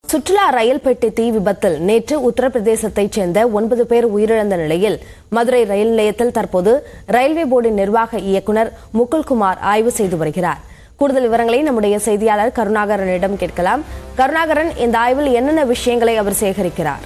சுற்றுலா ரயில் பெட்டி தீ விபத்தில் நேற்று உத்தரப்பிரதேசத்தைச் சேர்ந்த ஒன்பது பேர் உயிரிழந்த நிலையில் மதுரை ரயில் நிலையத்தில் தற்போது ரயில்வே போர்டின் நிர்வாக இயக்குநர் முகுல்குமார் ஆய்வு செய்து வருகிறார் கூடுதல் விவரங்களை நம்முடைய செய்தியாளர் கருணாகரனிடம் கேட்கலாம் கருணாகரன் இந்த ஆய்வில் என்னென்ன விஷயங்களை அவர் சேகரிக்கிறார்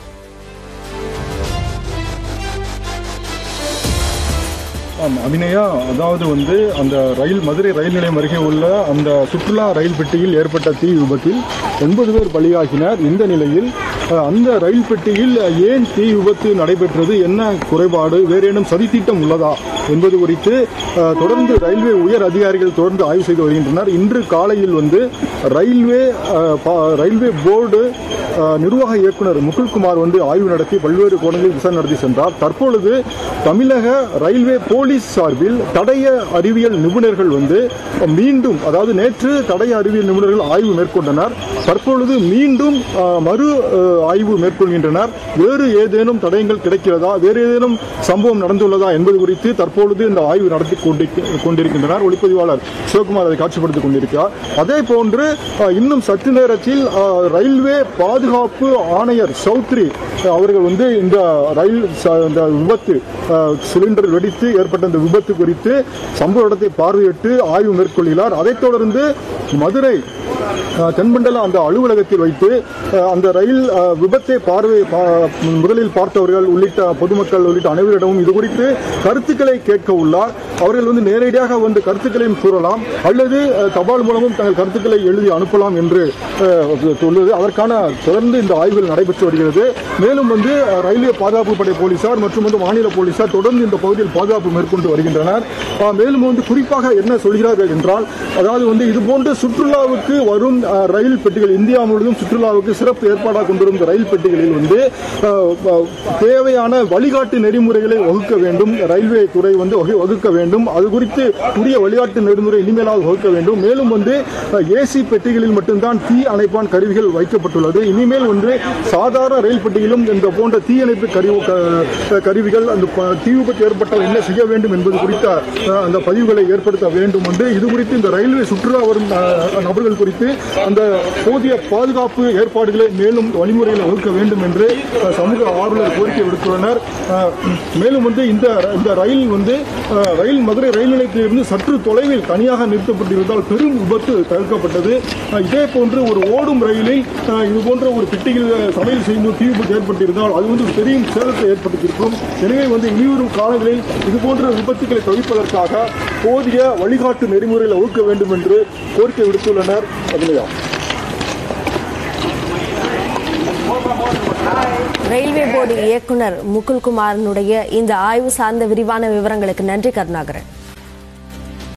ஆம் அபிநயா அதாவது வந்து அந்த ரயில் மதுரை ரயில் நிலையம் அருகே உள்ள அந்த சுற்றுலா ரயில் பெட்டியில் ஏற்பட்ட தீ விபத்தில் ஒன்பது பேர் பலியாகினர் இந்த நிலையில் அஹ், அந்த ரயில் பெட்டியில் ஏன் தீ விபத்து நடைபெற்றது என்ன குறைபாடு வேறேனும் சதித்திட்டம் உள்ளதா என்பது குறித்து அஹ், தொடர்ந்து ரயில்வே உயர் அதிகாரிகள் தொடர்ந்து ஆய்வு செய்து வருகின்றனர் இன்று காலையில் வந்து ரயில்வே அஹ், பா- ரயில்வே போர்டு அஹ், நிர்வாக இயக்குனர் முகுல்குமார் வந்து ஆய்வு நடத்தி பல்வேறு கோணங்களில் விசாரணை நடத்தி சென்றார் தற்பொழுது தமிழக ரயில்வே போலீஸ் சார்பில் தடய அறிவியல் நிபுணர்கள் வந்து மீண்டும் அதாவது நேற்று தடய அறிவியல் நிபுணர்கள் ஆய்வு மேற்கொண்டனர் தற்பொழுது மீண்டும் அஹ், மறு அஹ், ஆய்வு மேற்கொள்கின்றனர் வேறு ஏதேனும் தடயங்கள் கிடைக்கிறதா வேறு ஏதேனும் சம்பவம் நடந்துள்ளதா என்பது குறித்து தற்பொழுது இந்த ஆய்வு நடத்தி கொண்டிருக்க- கொண்டிருக்கின்றனர் ஒளிப்பதிவாளர் சிவகுமார் அதை காட்சிப்படுத்திக் கொண்டிருக்கிறார் அதே போன்று அஹ், இன்னும் சற்று நேரத்தில் அஹ், ரயில்வே பாதுகாப்பு ஆணையர் சௌத்ரி அஹ், அவர்கள் வந்து இந்த ரயில் ச- இந்த விபத்து அஹ், சிலிண்டர் வெடித்து ஏற்பட்ட இந்த விபத்து குறித்து சம்பவ இடத்தை பார்வையிட்டு ஆய்வு மேற்கொள்கிறார் அதைத் தொடர்ந்து மதுரை அஹ், தென்மண்டல அந்த அலுவலகத்தில் வைத்து அஹ், அந்த ரயில் அஹ், விபத்தை பார்வை பா- முதலில் பார்த்தவர்கள் உள்ளிட்ட பொதுமக்கள் உள்ளிட்ட அனைவரிடமும் இது குறித்து கருத்துக்களை கேட்க உள்ளார் அவர்கள் வந்து நேரடியாக வந்து கருத்துக்களையும் கூறலாம் அல்லது அஹ், தபால் மூலமும் தங்கள் கருத்துக்களை எழுதி அனுப்பலாம் என்று அஹ், சொல்லுது அதற்கான தொடர்ந்து இந்த ஆய்வுகள் நடைபெற்று வருகிறது மேலும் வந்து அஹ், ரயில்வே பாதுகாப்பு படை போலீசார் மற்றும் வந்து மாநில போலீசார் தொடர்ந்து இந்த பகுதியில் பாதுகாப்பு மேற்கொண்டு வருகின்றனர் அஹ், மேலும் வந்து குறிப்பாக என்ன சொல்கிறார்கள் என்றால் அதாவது வந்து இது போன்ற சுற்றுலாவுக்கு வரும் அஹ், ரயில் பெட்டிகள் இந்தியா முழுவதும் சுற்றுலாவுக்கு சிறப்பு ஏற்பாடாக கொண்டிருந்த ரயில் பெட்டிகளில் வந்து அஹ், அஹ், தேவையான வழிகாட்டு நெறிமுறைகளை வகுக்க வேண்டும் ரயில்வே துறை வந்து வகு- வகுக்க வேண்டும் அது குறித்து உரிய வழிகாட்டு நெறிமுறை இனிமேலாவது வகுக்க வேண்டும் மேலும் வந்து ஏசி பெட்டிகளில் மட்டும்தான் தீ அணைப்பான் கருவிகள் வைக்கப்பட்டுள்ளது இனிமேல் வந்து சாதாரண ரயில் பெட்டியிலும் இந்த போன்ற தீயணைப்பு கருவி க- கருவிகள் அந்த ப- தீ விபத்து ஏற்பட்டால் என்ன செய்ய வேண்டும் என்பது குறித்த அஹ், அந்த பதிவுகளை ஏற்படுத்த வேண்டும் என்று இது குறித்து இந்த ரயில்வே சுற்றுலா வரும் அஹ், நபர்கள் குறித்து அந்த போதிய பாதுகாப்பு ஏற்பாடுகளை மேலும் வழிமுறைகளை வகுக்க வேண்டும் என்று அஹ், சமூக ஆர்வலர் கோரிக்கை விடுத்துள்ளனர் அஹ், மேலும் வந்து இந்த இந்த ரயில் வந்து அஹ், ரயில் மதுரை ரயில் நிலையத்திலிருந்து சற்று தொலைவில் தனியாக நிறுத்தப்பட்டிருந்தால் பெரும் விபத்து தவிர்க்கப்பட்டது அஹ், இதே போன்று ஒரு ஓடும் ரயிலில் அஹ், இது போன்ற ஒரு பெட்டியில் சமையல் செய்யும்போது தீ விபத்து ஏற்பட்டிருந்தால் அது வந்து பெரிய சேதத்தை ஏற்படுத்தியிருக்கும் எனவே வந்து இனிவரும் காலங்களில் இது போன்ற விபத்துக்களை தவிர்ப்பதற்காக போதிய வழிகாட்டு நெறிமுறைகளை வகுக்க வேண்டும் என்று கோரிக்கை விடுத்துள்ளனர் அபிநயா ரயில்வே போர்டு இயக்குனர் முகுல்குமாரனுடைய இந்த ஆய்வு சார்ந்த விரிவான விவரங்களுக்கு நன்றி கருணாகரன்